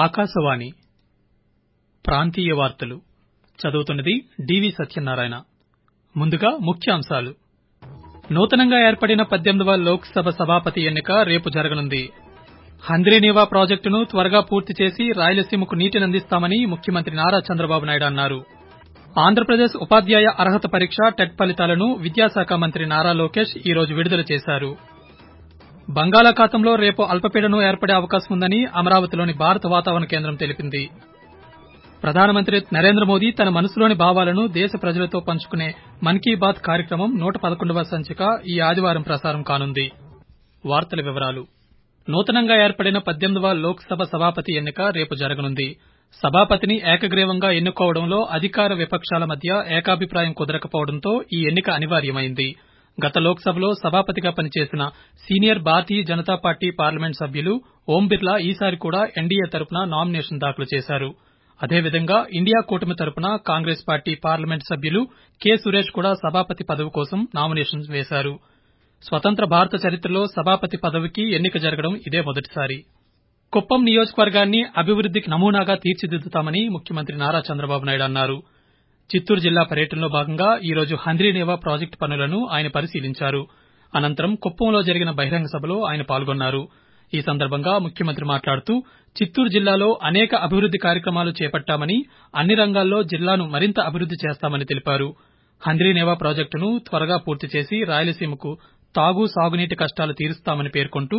ఆకాశవాణి ప్రాంతీయ వార్తలు చదువుతున్నది డివి సత్యనారాయణ ముందుగా ముఖ్యాంశాలు నూతనంగా ఏర్పడిన పద్దెనిమిదవ లోక్ సభ సభాపతి ఎన్నిక రేపు జరగనుంది హంద్రీనీవా ప్రాజెక్టును త్వరగా పూర్తి చేసి రాయలసీమకు నీటినందిస్తామని ముఖ్యమంత్రి నారా చంద్రబాబు నాయుడు అన్నారు ఆంధ్రప్రదేశ్ ఉపాధ్యాయ అర్హత పరీక్ష టెట్ ఫలితాలను విద్యాశాఖ మంత్రి నారా లోకేష్ ఈ రోజు విడుదల చేశారు బంగాళాఖాతంలో రేపు అల్పపీడనం ఏర్పడే అవకాశం ఉందని అమరావతిలోని భారత వాతావరణ కేంద్రం తెలిపింది ప్రధానమంత్రి నరేంద్ర మోదీ తన మనసులోని భావాలను దేశ ప్రజలతో పంచుకునే మన్ కీ బాత్ కార్యక్రమం నూట పదకొండవ సంచిక ఈ ఆదివారం ప్రసారం కానుంది వార్తల వివరాలు నూతనంగా ఏర్పడిన పద్దెనిమిదవ లోక్ సభ సభాపతి ఎన్నిక రేపు జరగనుంది సభాపతిని ఏకగ్రీవంగా ఎన్నుకోవడంలో అధికార విపక్షాల మధ్య ఏకాభిప్రాయం కుదరకపోవడంతో ఈ ఎన్నిక అనివార్యమైంది గత లోక్ సభలో సభాపతిగా పనిచేసిన senior Bharatiya Janata party parliament సభ్యులు ఓం బిర్లా ఈసారి కూడా ఎన్డీఏ తరపున నామినేషన్ దాఖలు చేశారు అదేవిధంగా ఇండియా కూటమి తరపున కాంగ్రెస్ పార్టీ పార్లమెంట్ సభ్యులు కె సురేష్ కూడా సభాపతి పదవి కోసం నామినేషన్ వేశారు స్వతంత్ర భారత చరిత్రలో సభాపతి పదవికి ఎన్నిక జరగడం ఇదే మొదటిసారి కుప్పం నియోజకవర్గాన్ని అభివృద్దికి నమూనాగా తీర్చిదిద్దుతామని ముఖ్యమంత్రి నారా చంద్రబాబు నాయుడు అన్నారు చిత్తూరు జిల్లా పర్యటనలో భాగంగా ఈ రోజు హంద్రీనేవా ప్రాజెక్టు పనులను ఆయన పరిశీలించారు అనంతరం కుప్పంలో జరిగిన బహిరంగ సభలో ఆయన పాల్గొన్నారు ఈ సందర్భంగా ముఖ్యమంత్రి మాట్లాడుతూ చిత్తూరు జిల్లాలో అనేక అభివృద్ది కార్యక్రమాలు చేపట్టామని అన్ని రంగాల్లో జిల్లాను మరింత అభివృద్ది చేస్తామని తెలిపారు హంద్రీనేవా ప్రాజెక్టును త్వరగా పూర్తి చేసి రాయలసీమకు తాగు సాగునీటి కష్టాలు తీరుస్తామని పేర్కొంటూ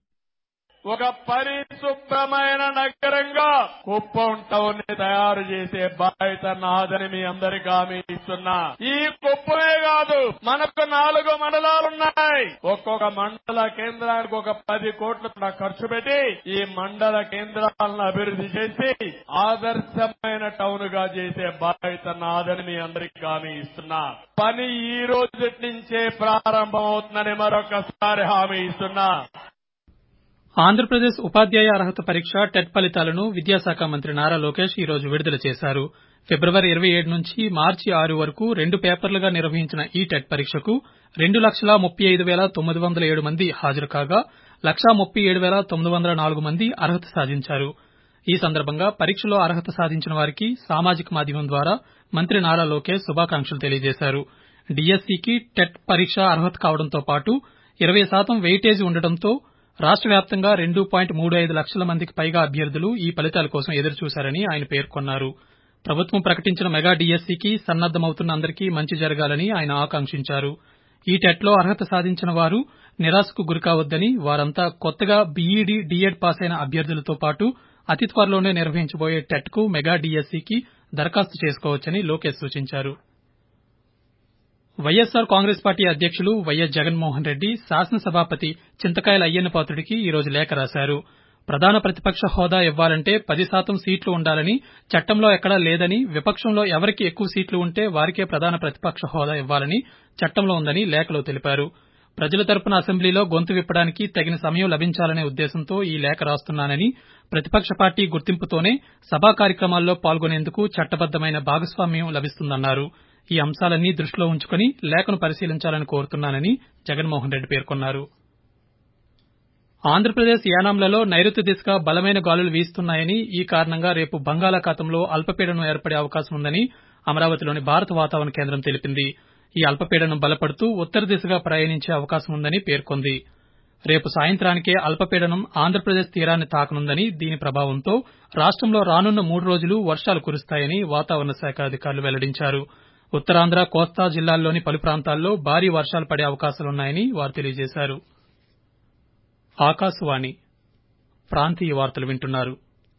ఒక పరిశుభ్రమైన నగరంగా కుప్పం టౌన్ ని తయారు చేసే బాధ్యత నాదని మీ అందరికీ హామీ ఇస్తున్నా ఈ కుప్పమే కాదు మనకు నాలుగు మండలాలున్నాయి ఒక్కొక్క మండల కేంద్రానికి ఒక పది కోట్ల ఖర్చు పెట్టి ఈ మండల కేంద్రాలను అభివృద్ధి చేసి ఆదర్శమైన టౌన్ గా చేసే బాధ్యత నాదని మీ అందరికీ హామీ ఇస్తున్నా పని ఈ రోజు నుంచే ప్రారంభమవుతుందని మరొకసారి హామీ ఇస్తున్నా ఆంధ్రప్రదేశ్ ఉపాధ్యాయ అర్హత పరీక్ష టెట్ ఫలితాలను విద్యాశాఖ మంత్రి నారా లోకేష్ ఈ రోజు విడుదల చేశారు ఫిబ్రవరి ఇరవై ఏడు నుంచి మార్చి ఆరు వరకు రెండు పేపర్లుగా నిర్వహించిన ఈ టెట్ పరీక్షకు రెండు లక్షల ముప్పై ఐదు వేల తొమ్మిది వందల ఏడు మంది హాజరు కాగా లక్షా ముప్పై ఏడు వేల తొమ్మిది వందల నాలుగు మంది అర్హత సాధించారు ఈ సందర్భంగా పరీక్షలో అర్హత సాధించిన వారికి సామాజిక మాధ్యమం ద్వారా మంత్రి నారా లోకేష్ శుభాకాంక్షలు తెలియజేశారు డీఎస్సీకి టెట్ పరీక్ష అర్హత కావడంతో పాటు ఇరవై శాతం వెయిటేజీ ఉండటంతో రాష్ట వ్యాప్తంగా రెండు పాయింట్ మూడు ఐదు లక్షల మందికి పైగా అభ్యర్థులు ఈ ఫలితాల కోసం ఎదురుచూశారని ఆయన పేర్కొన్నారు ప్రభుత్వం ప్రకటించిన మెగా డీఎస్సీకి సన్నద్దమవుతున్న అందరికీ మంచి జరగాలని ఆయన ఆకాంక్షించారు ఈ టెట్లో అర్హత సాధించిన వారు నిరాశకు గురికావద్దని వారంతా కొత్తగా బీఈడీ డీఎడ్ పాస్ అయిన అభ్యర్థులతో పాటు అతి త్వరలోనే నిర్వహించబోయే టెట్కు మెగా డీఎస్సీకి దరఖాస్తు చేసుకోవచ్చని లోకేష్ సూచించారు వైఎస్సార్ కాంగ్రెస్ పార్టీ అధ్యక్షులు వైఎస్ జగన్మోహన్ రెడ్డి శాసనసభాపతి చింతకాయల అయ్యన్నపాత్రుడికి ఈ రోజు లేఖ రాశారు ప్రధాన ప్రతిపక్ష హోదా ఇవ్వాలంటే పది శాతం సీట్లు ఉండాలని చట్టంలో ఎక్కడా లేదని విపక్షంలో ఎవరికి ఎక్కువ సీట్లు ఉంటే వారికే ప్రధాన ప్రతిపక్ష హోదా ఇవ్వాలని చట్టంలో ఉందని లేఖలో తెలిపారు ప్రజల తరపున అసెంబ్లీలో గొంతు విప్పడానికి తగిన సమయం లభించాలనే ఉద్దేశంతో ఈ లేఖ రాస్తున్నానని ప్రతిపక్ష పార్టీ గుర్తింపుతోనే సభా కార్యక్రమాల్లో పాల్గొనేందుకు చట్టబద్దమైన భాగస్వామ్యం లభిస్తుందన్నారు ఈ అంశాలన్నీ దృష్టిలో ఉంచుకుని లేఖను పరిశీలించాలని కోరుతున్నానని జగన్మోహన్ రెడ్డి పేర్కొన్నారు ఆంధ్రప్రదేశ్ యానాంలలో నైరుతి దిశగా బలమైన గాలులు వీస్తున్నాయని ఈ కారణంగా రేపు బంగాళాఖాతంలో అల్పపీడనం ఏర్పడే అవకాశం ఉందని అమరావతిలోని భారత వాతావరణ కేంద్రం తెలిపింది ఈ అల్పపీడనం బలపడుతూ ఉత్తర దిశగా ప్రయాణించే అవకాశం ఉందని పేర్కొంది రేపు సాయంత్రానికే అల్పపీడనం ఆంధ్రప్రదేశ్ తీరాన్ని తాకనుందని దీని ప్రభావంతో రాష్టంలో రానున్న మూడు రోజులు వర్షాలు కురుస్తాయని వాతావరణ శాఖ అధికారులు వెల్లడించారు ఉత్తరాంధ్ర కోస్తా జిల్లాల్లోని పలు ప్రాంతాల్లో భారీ వర్షాలు పడే అవకాశాలున్నాయని వారు తెలియజేశారు ఆకాశవాణి ప్రాంతీయ వార్తలు వింటున్నారు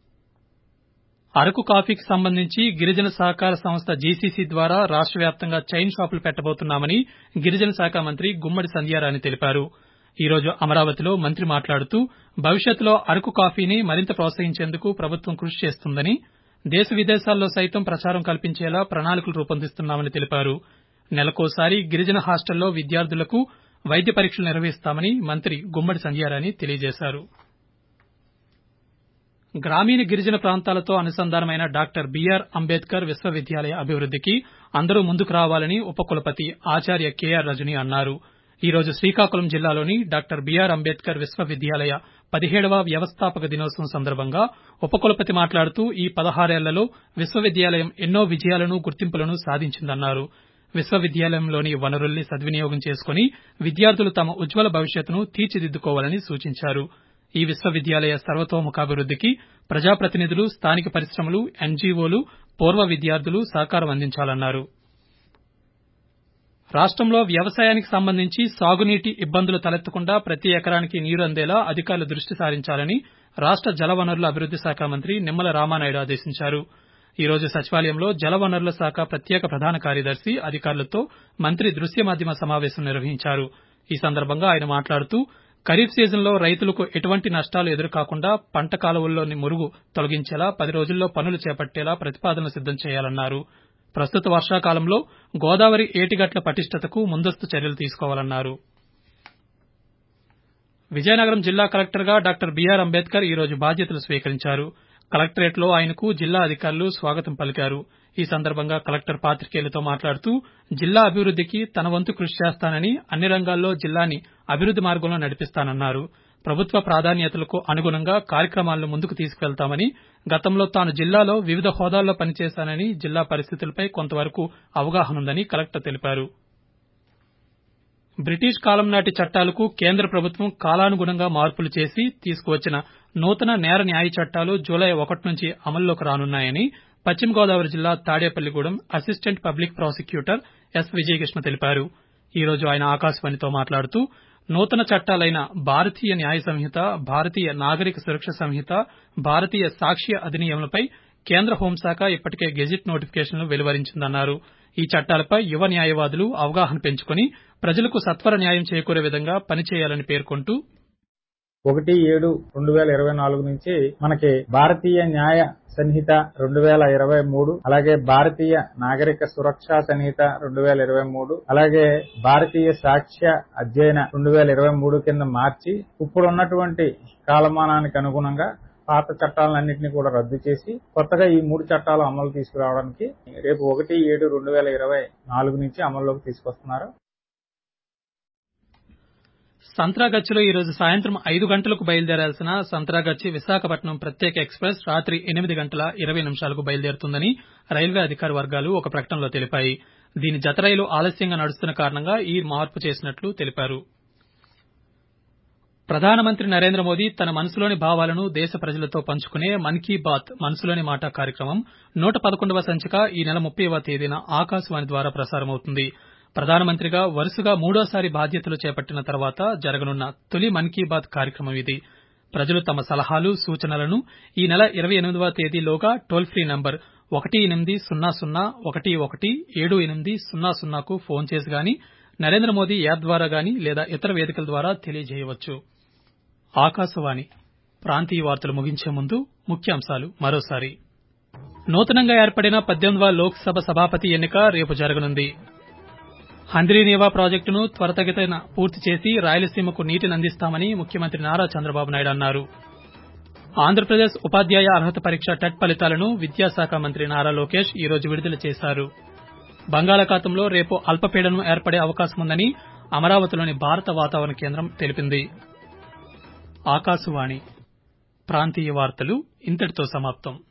అరకు కాఫీకి సంబంధించి గిరిజన సహకార సంస్థ జీసీసీ ద్వారా రాష్ట వ్యాప్తంగా చైన్ షాపులు పెట్టబోతున్నామని గిరిజన శాఖ మంత్రి గుమ్మడి సంధ్యారాణి తెలిపారు ఈ రోజు అమరావతిలో మంత్రి మాట్లాడుతూ భవిష్యత్తులో అరకు కాఫీని మరింత ప్రోత్సహించేందుకు ప్రభుత్వం కృషి చేస్తుందని దేశ విదేశాల్లో సైతం ప్రచారం కల్పించేలా ప్రణాళికలు రూపొందిస్తున్నామని తెలిపారు నెలకోసారి గిరిజన హాస్టల్లో విద్యార్థులకు వైద్య పరీక్షలు నిర్వహిస్తామని మంత్రి గుమ్మడి సంధ్యారాణి తెలియజేశారు గ్రామీణ గిరిజన ప్రాంతాలతో అనుసంధానమైన డాక్టర్ బీఆర్ అంబేద్కర్ విశ్వవిద్యాలయ అభివృద్దికి అందరూ ముందుకు రావాలని ఉపకులపతి ఆచార్య కేఆర్ రజని అన్నారు ఈ రోజు శ్రీకాకుళం జిల్లాలోని డాక్టర్ బీఆర్ అంబేద్కర్ విశ్వవిద్యాలయ పదిహేడవ వ్యవస్థాపక దినోత్సవం సందర్భంగా ఉపకులపతి మాట్లాడుతూ ఈ పదహారేళ్లలో విశ్వవిద్యాలయం ఎన్నో విజయాలను గుర్తింపులను సాధించిందన్నారు విశ్వవిద్యాలయంలోని వనరుల్ని సద్వినియోగం చేసుకుని విద్యార్థులు తమ ఉజ్వల భవిష్యత్తును తీర్చిదిద్దుకోవాలని సూచించారు ఈ విశ్వవిద్యాలయ సర్వతోముఖాభివృద్దికి ప్రజాప్రతినిధులు స్థానిక పరిశ్రమలు ఎన్జీఓలు పూర్వ విద్యార్థులు సహకారం అందించాలన్నారు రాష్టంలో వ్యవసాయానికి సంబంధించి సాగునీటి ఇబ్బందులు తలెత్తకుండా ప్రతి ఎకరానికి నీరు అందేలా అధికారులు దృష్టి సారించాలని రాష్ట జలవనరుల అభివృద్ది శాఖ మంత్రి నిమ్మల రామానాయుడు ఆదేశించారు ఈ రోజు సచివాలయంలో జలవనరుల శాఖ ప్రత్యేక ప్రధాన కార్యదర్శి అధికారులతో మంత్రి దృశ్య మాధ్యమ సమావేశం నిర్వహించారు ఈ సందర్భంగా ఆయన మాట్లాడుతూ ఖరీఫ్ సీజన్లో రైతులకు ఎటువంటి నష్టాలు ఎదురుకాకుండా పంట కాలువల్లోని మురుగు తొలగించేలా పది రోజుల్లో పనులు చేపట్టేలా ప్రతిపాదనలు సిద్దం చేయాలన్నారు ప్రస్తుత వర్షాకాలంలో గోదావరి ఏటిగట్ల పటిష్టతకు ముందస్తు చర్యలు తీసుకోవాలన్నారు విజయనగరం జిల్లా కలెక్టర్గా డాక్టర్ బీఆర్ అంబేద్కర్ ఈ రోజు బాధ్యతలు స్వీకరించారు కలెక్టరేట్లో ఆయనకు జిల్లా అధికారులు స్వాగతం పలికారు ఈ సందర్భంగా కలెక్టర్ పాతికేయులతో మాట్లాడుతూ జిల్లా అభివృద్దికి తన వంతు కృషి చేస్తానని అన్ని రంగాల్లో జిల్లాని అభివృద్ది మార్గంలో నడిపిస్తానన్నారు ప్రభుత్వ ప్రాధాన్యతలకు అనుగుణంగా కార్యక్రమాలను ముందుకు తీసుకువెళ్తామని గతంలో తాను జిల్లాలో వివిధ హోదాల్లో పనిచేశానని జిల్లా పరిస్థితులపై కొంతవరకు అవగాహనుందని కలెక్టర్ తెలిపారు బ్రిటిష్ కాలం నాటి చట్టాలకు కేంద్ర ప్రభుత్వం కాలానుగుణంగా మార్పులు చేసి తీసుకువచ్చిన నూతన నేర న్యాయ చట్టాలు జూలై ఒకటి నుంచి అమల్లోకి రానున్నాయని పశ్చిమ గోదావరి జిల్లా Tadepalligudem assistant public prosecutor S Vijayakrishna తెలిపారు ఈ రోజు ఆయన ఆకాశవాణితో మాట్లాడుతూ నూతన చట్టాలైన భారతీయ న్యాయ సంహిత భారతీయ నాగరిక సురక్ష సంహిత భారతీయ సాక్ష్య అధినియమంలపై కేంద్ర హోంశాఖ ఇప్పటికే గెజిట్ నోటిఫికేషన్లు వెలువరించిందన్నారు ఈ చట్టాలపై యువ న్యాయవాదులు అవగాహన పెంచుకుని ప్రజలకు సత్వర న్యాయం చేకూరే విధంగా పనిచేయాలని పేర్కొంటూ ఒకటి ఏడు రెండు వేల ఇరవై నాలుగు నుంచి మనకి భారతీయ న్యాయ సంహిత రెండు వేల ఇరవై మూడు అలాగే భారతీయ నాగరిక సురక్షా సంహిత రెండు వేల ఇరవై మూడు అలాగే భారతీయ సాక్ష్య అధ్యయన రెండు వేల ఇరవై మూడు కింద మార్చి ఇప్పుడున్నటువంటి కాలమానానికి అనుగుణంగా పాత చట్టాలన్నింటినీ కూడా రద్దు చేసి కొత్తగా ఈ మూడు చట్టాలు అమలు తీసుకురావడానికి రేపు ఒకటి ఏడు రెండు వేల ఇరవై నాలుగు నుంచి అమల్లోకి తీసుకొస్తున్నారు సంత్రాగచ్చిలో ఈ రోజు సాయంత్రం ఐదు గంటలకు బయలుదేరాల్సిన సంత్రాగచ్చి విశాఖపట్నం ప్రత్యేక ఎక్స్ప్రెస్ రాత్రి ఎనిమిది గంటల ఇరవై నిమిషాలకు బయలుదేరుతుందని రైల్వే అధికార వర్గాలు ఒక ప్రకటనలో తెలిపాయి దీని జత రైలు ఆలస్యంగా నడుస్తున్న కారణంగా ఈ మార్పు చేసినట్లు తెలిపారు ప్రధానమంత్రి నరేంద్ర మోదీ తన మనసులోని భావాలను దేశ ప్రజలతో పంచుకునే మన్ కీ బాత్ మనసులోని మాట కార్యక్రమం నూట పదకొండవ సంచిక ఈ నెల ముప్పైవ తేదీన ఆకాశవాణి ద్వారా ప్రసారమవుతుంది ప్రధానమంత్రిగా వరుసగా మూడోసారి బాధ్యతలు చేపట్టిన తర్వాత జరగనున్న తొలి మన్ కీ బాత్ కార్యక్రమం ఇది ప్రజలు తమ సలహాలు సూచనలను ఈ నెల ఇరవై ఎనిమిదవ తేదీలోగా టోల్ ఫ్రీ నంబర్ ఒకటి ఎనిమిది సున్నా సున్నా ఒకటి ఒకటి ఏడు ఎనిమిది సున్నా సున్నాకు ఫోన్ చేసి గాని నరేంద్ర మోదీ యాప్ ద్వారా గాని లేదా ఇతర వేదికల ద్వారా తెలియజేయవచ్చు ఆకాశవాణి ప్రాంతీయ వార్తలు ముగించే ముందు ముఖ్యాంశాలు మరోసారి నూతనంగా ఏర్పడిన పద్దెనిమిదవ లోక్సభ సభాపతి ఎన్నిక రేపు జరగనుంది హంద్రీనేవా ప్రాజెక్టును త్వరితగతిన పూర్తి చేసి రాయలసీమకు నీటిని అందిస్తామని ముఖ్యమంత్రి నారా చంద్రబాబు నాయుడు అన్నారు ఆంధ్రప్రదేశ్ ఉపాధ్యాయ అర్హత పరీక్ష టెట్ ఫలితాలను విద్యాశాఖ మంత్రి నారా లోకేష్ ఈ రోజు విడుదల చేశారు బంగాళాఖాతంలో రేపు అల్పపీడనం ఏర్పడే అవకాశముందని అమరావతిలోని భారత వాతావరణ కేంద్రం తెలిపింది ఆకాశవాణి ప్రాంతీయ వార్తలు ఇంతటితో సమాప్తం